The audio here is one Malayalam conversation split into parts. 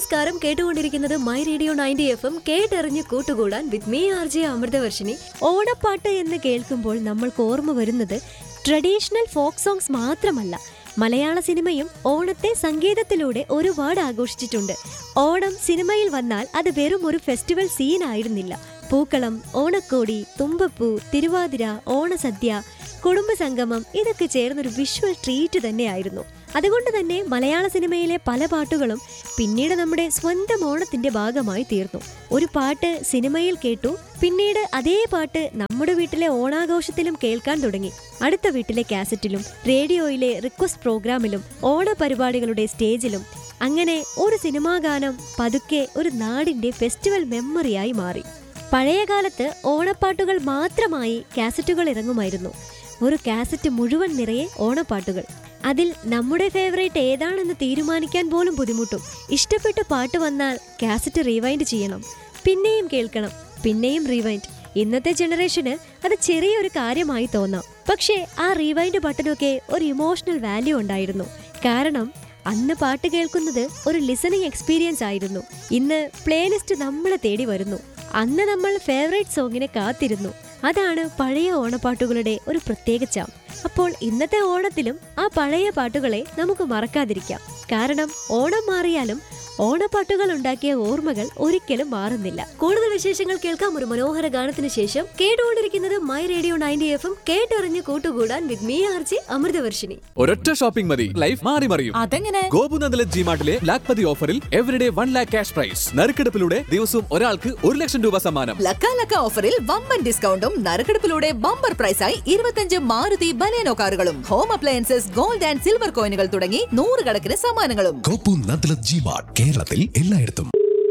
നമസ്കാരം കേട്ടുകൊണ്ടിരിക്കുന്നത് my radio ninety F M കേട്ടറിഞ്ഞ് കൂട്ടുകൂടാൻ with me R J Amruthavarshini ഓണപ്പാട്ട് എന്ന് കേൾക്കുമ്പോൾ നമ്മൾക്ക് ഓർമ്മ വരുന്നത് ട്രഡീഷണൽ ഫോക്ക് സോങ്സ് മാത്രമല്ല മലയാള സിനിമയും ഓണത്തെ സംഗീതത്തിലൂടെ ഒരുപാട് ആഘോഷിച്ചിട്ടുണ്ട് ഓണം സിനിമയിൽ വന്നാൽ അത് വെറും ഒരു ഫെസ്റ്റിവൽ സീൻ ആയിരുന്നില്ല പൂക്കളം ഓണക്കോടി തുമ്പപ്പൂ തിരുവാതിര ഓണസദ്യ കുടുംബസംഗമം ഇതൊക്കെ ചേർന്നൊരു വിഷ്വൽ ട്രീറ്റ് തന്നെയായിരുന്നു അതുകൊണ്ട് തന്നെ മലയാള സിനിമയിലെ പല പാട്ടുകളും പിന്നീട് നമ്മുടെ സ്വന്തം ഓണത്തിന്റെ ഭാഗമായി തീർന്നു ഒരു പാട്ട് സിനിമയിൽ കേട്ടു പിന്നീട് അതേ പാട്ട് നമ്മുടെ വീട്ടിലെ ഓണാഘോഷത്തിലും കേൾക്കാൻ തുടങ്ങി അടുത്ത വീട്ടിലെ കാസറ്റിലും റേഡിയോയിലെ റിക്വസ്റ്റ് പ്രോഗ്രാമിലും ഓണ പരിപാടികളുടെ സ്റ്റേജിലും അങ്ങനെ ഒരു സിനിമാ ഗാനം പതുക്കെ ഒരു നാടിന്റെ ഫെസ്റ്റിവൽ മെമ്മറിയായി മാറി പഴയകാലത്ത് ഓണപ്പാട്ടുകൾ മാത്രമായി കാസറ്റുകൾ ഇറങ്ങുമായിരുന്നു ഒരു കാസറ്റ് മുഴുവൻ നിറയെ ഓണപ്പാട്ടുകൾ അതിൽ നമ്മുടെ ഫേവറേറ്റ് ഏതാണെന്ന് തീരുമാനിക്കാൻ പോലും ബുദ്ധിമുട്ടും ഇഷ്ടപ്പെട്ട പാട്ട് വന്നാൽ കാസറ്റ് റീവൈൻഡ് ചെയ്യണം പിന്നെയും കേൾക്കണം പിന്നെയും റീവൈൻഡ് ഇന്നത്തെ ജനറേഷന് അത് ചെറിയൊരു കാര്യമായി തോന്നാം പക്ഷേ ആ റീവൈൻഡ് ബട്ടനൊക്കെ ഒരു ഇമോഷണൽ വാല്യൂ ഉണ്ടായിരുന്നു കാരണം അന്ന് പാട്ട് കേൾക്കുന്നത് ഒരു ലിസണിങ് എക്സ്പീരിയൻസ് ആയിരുന്നു ഇന്ന് പ്ലേലിസ്റ്റ് നമ്മളെ തേടി വരുന്നു അന്ന് നമ്മൾ ഫേവറേറ്റ് സോങ്ങിനെ കാത്തിരുന്നു അതാണ് പഴയ ഓണപ്പാട്ടുകളുടെ ഒരു പ്രത്യേക ചാം അപ്പോൾ ഇന്നത്തെ ഓണത്തിലും ആ പഴയ പാട്ടുകളെ നമുക്ക് മറക്കാതിരിക്കാം കാരണം ഓണം മാറിയാലും ഓണപ്പാട്ടുകൾ ഉണ്ടാക്കിയ ഓർമ്മകൾ ഒരിക്കലും മാറുന്നില്ല കൂടുതൽ വിശേഷങ്ങൾ കേൾക്കാം ഒരു മനോഹര ഗാനത്തിന് ശേഷം കേട്ടുകൊണ്ടിരിക്കുന്നത് my radio ninety F M കേട്ടറിഞ്ഞ് കൂട്ടുകൂടാൻ with me R J Amruthavarshini ഒരൊറ്റ ഷോപ്പിംഗ് മതി ലൈഫ് മാറി മറിയും അതെങ്ങനെ ഗോപുനന്ദല ജിമാർട്ടിലെ ലാക്പതി ഓഫറിൽ everyday one lakh cash prize നറുക്കെടുപ്പിലൂടെ ദിവസവും ഒരാൾക്ക് ഒരു ലക്ഷം രൂപ സമ്മാനം ലക്ക ലക്ക ഓഫറിൽ വമ്പൻ ഡിസ്കൗണ്ടും നറുക്കെടുപ്പിലൂടെ ബമ്പർ പ്രൈസായി ഇരുപത്തഞ്ച് മാരുതി ബലേനോ കാറുകളും home appliances gold and silver കോയിനുകൾ തുടങ്ങി നൂറുകണക്കിന് സമ്മാനങ്ങളും കോപ്പു നദ്ലത് ജിമാർട്ട് കേരളത്തിൽ എല്ലായിടത്തും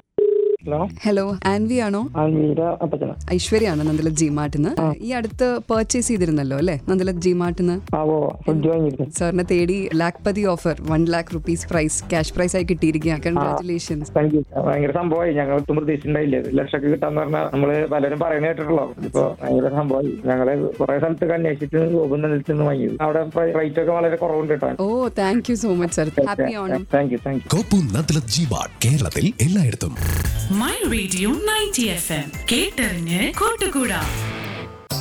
ഹലോ ഹലോ ആൻവി ആണോ ആൽമീര അപ്പച്ചന ഐശ്വര്യാണ് നന്ദലത് ജി മാർട്ടിന്ന് ഈ അടുത്ത് പർച്ചേസ് ചെയ്തിരുന്നല്ലോ അല്ലേ നന്ദലത് ജി മാർട്ടിന്ന് ആ ഓ ഫ്രിഡ്ജ് വാങ്ങിയിരുന്നു സാറിനെ തേടി Lakhpati offer one lakh rupees prize cash prize ആയി കിട്ടിയിരിക്കുക കൺഗ്രാറ്റുലേഷൻസ് താങ്ക് യു ഭയങ്കര സംഭവമായി ഞങ്ങൾ ഒട്ടും പ്രതീക്ഷിച്ചിട്ടുണ്ടായില്ല ഒരു ലക്ഷമൊക്കെ കിട്ടാന്ന് പറഞ്ഞാൽ നമ്മള് പലരും പറയുന്നത് കേട്ടിട്ടുള്ളൂ ഇപ്പൊ ഭയങ്കര സംഭവമായി ഞങ്ങള് കുറെ സ്ഥലത്തൊക്കെ അന്വേഷിച്ചിട്ട് ഗോപുന്ന നിന്ന് വാങ്ങിയത് അവിടെ റേറ്റ് ഒക്കെ വളരെ കുറവുണ്ട് കേട്ടോ ഓ thank you so much sir happy Onam thank you thank you Gopu Nandilath G Mart കേരളത്തിൽ എല്ലായിടത്തും my radio ninety F M കേട്ടറിഞ്ഞ് കൂട്ടുകൂടാ